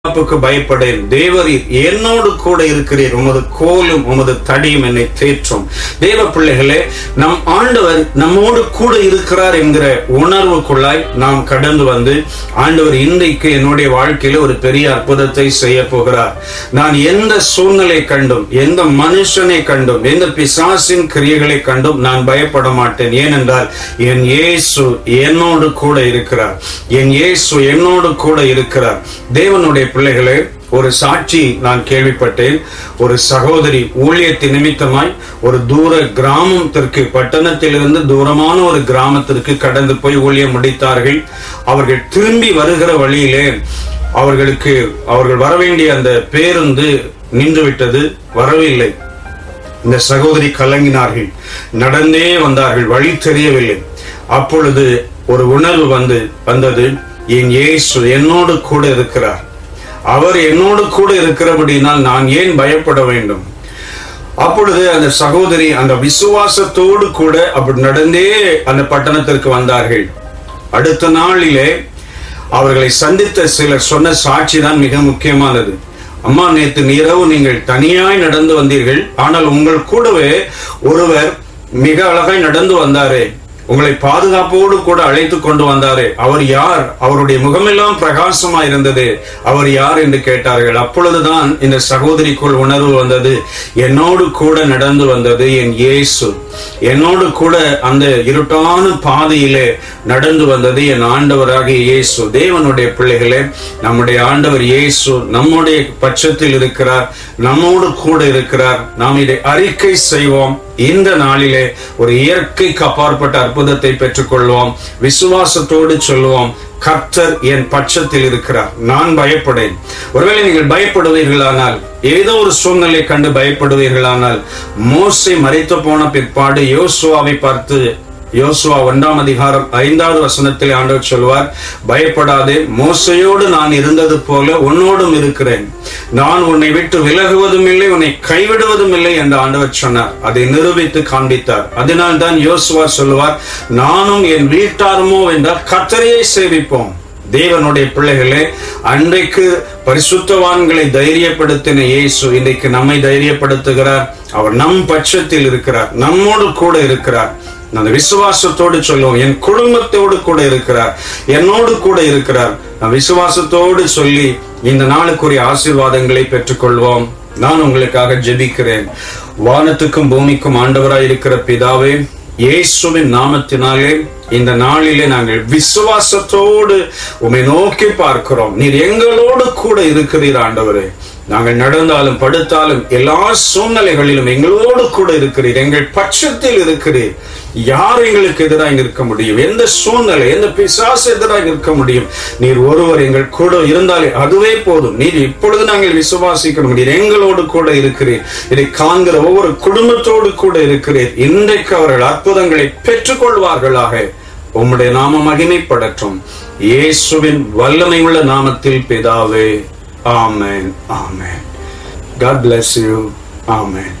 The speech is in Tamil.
பாதுகாப்புக்கு பயப்படேன் தேவரீர் என்னோடு கூட இருக்கிறீர் உமது கோலும் உமது தடியும் என்னை தேற்றும் தேவ பிள்ளைகளே நம் ஆண்டவர் நம்மோடு கூட இருக்கிறார் என்கிற உணர்வுக்குள்ளாய் நாம் கடந்து வந்து ஆண்டவர் இன்றைக்கு என்னுடைய வாழ்க்கையில ஒரு பெரிய அற்புதத்தை செய்ய போகிறார் நான் எந்த சூழ்நிலை கண்டும் எந்த மனுஷனை கண்டும் எந்த பிசாசின் கிரியைகளை கண்டும் நான் பயப்பட மாட்டேன் ஏனென்றால் என் இயேசு என்னோடு கூட இருக்கிறார் என் இயேசு என்னோடு கூட இருக்கிறார் தேவனுடைய பிள்ளைகளே ஒரு சாட்சி நான் கேள்விப்பட்டேன் ஒரு சகோதரி ஊழியத்தின் நிமித்தமாய் ஒரு தூர கிராமத்திற்கு பட்டணத்திலிருந்து தூரமான ஒரு கிராமத்திற்கு கடந்து போய் ஊழியம் முடித்தார்கள் அவர்கள் திரும்பி வருகிற வழியிலே அவர்களுக்கு அவர்கள் வரவேண்டிய அந்த பேருந்து நின்றுவிட்டது வரவில்லை இந்த சகோதரி கலங்கினார்கள் நடந்தே வந்தார்கள் வழி தெரியவில்லை அப்பொழுது ஒரு உணர்வு வந்து வந்தது என் இயேசு என்னோடு கூட இருக்கிறார் அவர் என்னோடு கூட இருக்கிறபடினால் நான் ஏன் பயப்பட வேண்டும் அப்பொழுது அந்த சகோதரி அந்த விசுவாசத்தோடு கூட அப்படி நடந்தே அந்த பட்டணத்திற்கு வந்தார்கள் அடுத்த நாளிலே அவர்களை சந்தித்த சிலர் சொன்ன சாட்சி தான் மிக முக்கியமானது அம்மா நேற்று இரவு நீங்கள் தனியாய் நடந்து வந்தீர்கள் ஆனால் உங்கள் கூடவே ஒருவர் மிக அழகாய் நடந்து வந்தாரே உங்களை பாதுகாப்போடு கூட அழைத்து கொண்டு வந்தாரே அவர் யார் அவருடைய முகமெல்லாம் பிரகாசமா இருந்தது அவர் யார் என்று கேட்டார்கள் அப்பொழுதுதான் இந்த சகோதரிக்குள் உணர்வு வந்தது என்னோடு கூட நடந்து வந்தது என் இயேசு என்னோடு கூட அந்த இருட்டான பாதையிலே நடந்து வந்தது என் ஆண்டவராகிய இயேசு தேவனுடைய பிள்ளைகளே நம்முடைய ஆண்டவர் இயேசு நம்முடைய பட்சத்தில் இருக்கிறார் நம்மோடு கூட இருக்கிறார் நாம் இதை அறிக்கை செய்வோம் இந்த நாளிலே ஒரு இயற்கைக்கு அப்பாற்பட்ட அற்புதத்தை பெற்றுக்கொள்வோம் விசுவாசத்தோடு சொல்லுவோம் கர்த்தர் என் பட்சத்தில் இருக்கிறார் நான் பயப்படேன் ஒருவேளை நீங்கள் பயப்படுவீர்களானால் ஏதோ ஒரு சூழ்நிலை கண்டு பயப்படுவீர்களானால் மோசை மறைத்து போன பிற்பாடு யோசுவாவை பார்த்து யோசுவா ஒன்றாம் அதிகாரம் ஐந்தாவது வசனத்தில் ஆண்டவர் சொல்வார் பயப்படாதே மோசையோடு நான் இருந்தது போல உன்னோடும் இருக்கிறேன் நான் உன்னை விட்டு விலகுவதும் இல்லை உன்னை கைவிடுவதும் இல்லை என்று ஆண்டவர் சொன்னார் அதை நிரூபித்து காண்பித்தார் அதனால் தான் யோசுவா சொல்லுவார் நானும் என் வீட்டாருமோ என்றால் கத்தரையை சேவிப்போம் தேவனுடைய பிள்ளைகளே அன்றைக்கு பரிசுத்தவான்களை தைரியப்படுத்தின இயேசு இன்றைக்கு நம்மை தைரியப்படுத்துகிறார் அவர் நம் பட்சத்தில் இருக்கிறார் நம்மோடு கூட இருக்கிறார் அந்த விசுவாசத்தோடு சொல்லுவோம் என் குடும்பத்தோடு கூட இருக்கிறார் என்னோடு கூட இருக்கிறார் நான் விசுவாசத்தோடு சொல்லி இந்த நாளுக்குரிய ஆசீர்வாதங்களை பெற்றுக்கொள்வோம் நான் உங்களுக்காக ஜெபிக்கிறேன் வானத்துக்கும் பூமிக்கும் ஆண்டவராய் இருக்கிற பிதாவே இயேசுவின் நாமத்தினாலே இந்த நாளிலே நாங்கள் விசுவாசத்தோடு உம்மை நோக்கி பார்க்கிறோம் நீர் எங்களோடு கூட இருக்கிறீர் ஆண்டவரே நாங்கள் நடந்தாலும் படுத்தாலும் எல்லா சூழ்நிலைகளிலும் எங்களோடு கூட இருக்கிறீர் எங்கள் பட்சத்தில் இருக்கிறீர் யார் எங்களுக்கு எதிராக நிற்க முடியும் எந்த சூழ்நிலை எந்த பிசாசு எதிராக நிற்க முடியும் நீர் ஒருவர் எங்கள் கூட இருந்தாலே அதுவே போதும் நீர் இப்பொழுது நாங்கள் விசுவாசிக்கிறோம் நீர் எங்களோடு கூட இருக்கிறீர் இதை காண்கிற ஒவ்வொரு குடும்பத்தோடு கூட இருக்கிறீர் இன்றைக்கு அவர்கள் அற்புதங்களை பெற்றுக்கொள்வார்களாக உம்முடைய நாம மகிமைப்படட்டும் இயேசுவின் வல்லமை உள்ள நாமத்தில் பிதாவே ஆமென் ஆமென் God bless you. Amen.